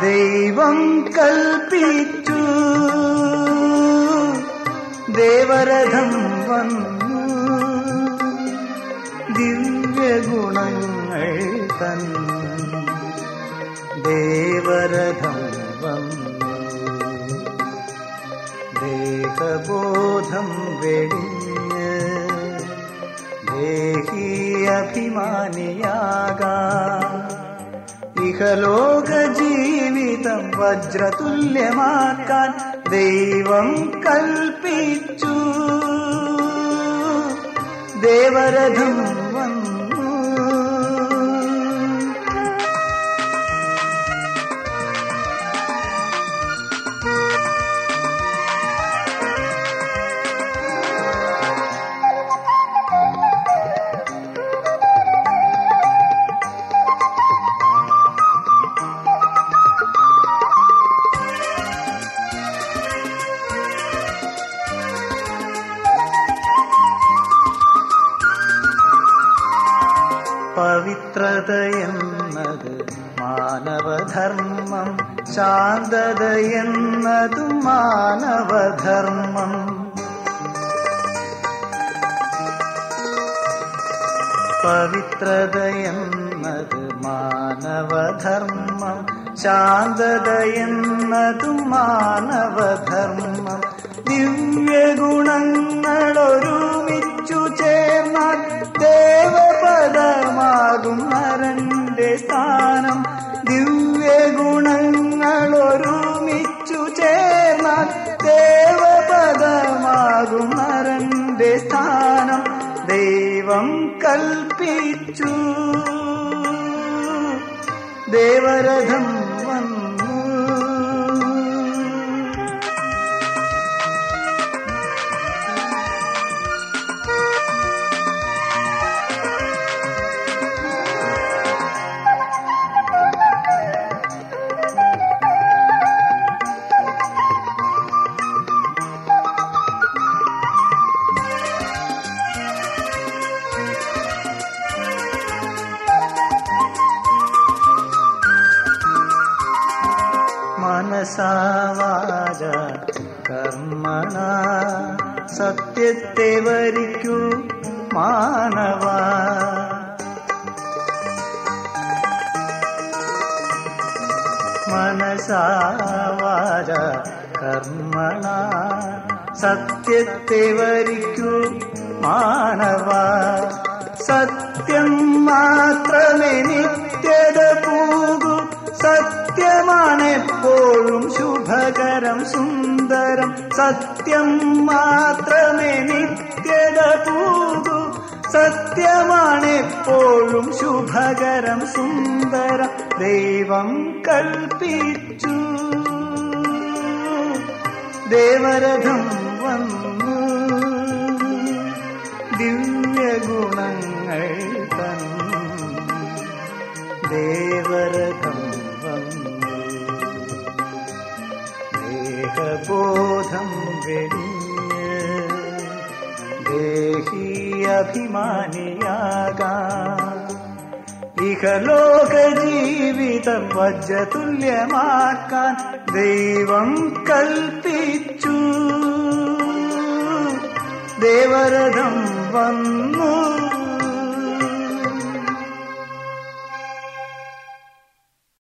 ദൈവം കൽപ്പിച്ചു ദേവരഥം വന്നു ദിവ്യഗുണങ്ങൾ തൻ ദേവരഥം വന്നു ദേഹബോധം വെടിഞ്ഞ് ദേഹി അഭിമാനിയാകാ ഇഹലോക ജീവിതം വജ്രതുല്യമാക്കാൻ ദൈവം കൽപ്പിച്ചു ദേവരഥം വന്നു പവിത്രത എന്നത് മാനവധർമ്മം ശാന്തത എന്നതും മാനവധർമ്മം പവിത്രത എന്നത് മാനവധർമ്മം ശാന്തത എന്നതും മാനവധർമ്മം ദിവ്യഗുണങ്ങൾ ഒരുമിച്ചു ചേർന്നാൽ ദേവപദമാകും നരന്റെ സ്ഥാനം ദിവ്യഗുണങ്ങൾ ഒരുമിച്ചു ചേർന്നാൽ ദേവപദമാകും നരന്റെ സ്ഥാനം ദൈവം കൽപ്പിച്ചു ദേവരഥം വന്നു മനസാവാച കർമ്മണ സത്യത്തെ വരിക്കൂ മാനവ മനസാവാച കർമ്മണ സത്യത്തെ വരിക്കൂ മാനവ സത്യം മാത്രമേ നിത്യത പോകൂ സത്യമാണെപ്പോഴും ശുഭകരം സുന്ദരം സത്യം മാത്രമേ നിത്യത പോകൂ സത്യമാണെപ്പോഴും ശുഭകരം സുന്ദരം ദൈവം കൽപ്പിച്ചു ദേവരഥം വന്നു ദിവ്യഗുണങ്ങൾ തൻ ദേവരഥം വന്നു ദേഹബോധം വെടിഞ്ഞ് ദേഹി അഭിമാനിയാകാ ഇഹലോക ജീവിതം വജ്രതുല്യമാക്കാൻ ദൈവം കൽപ്പിച്ചു ദേവരഥം വന്നു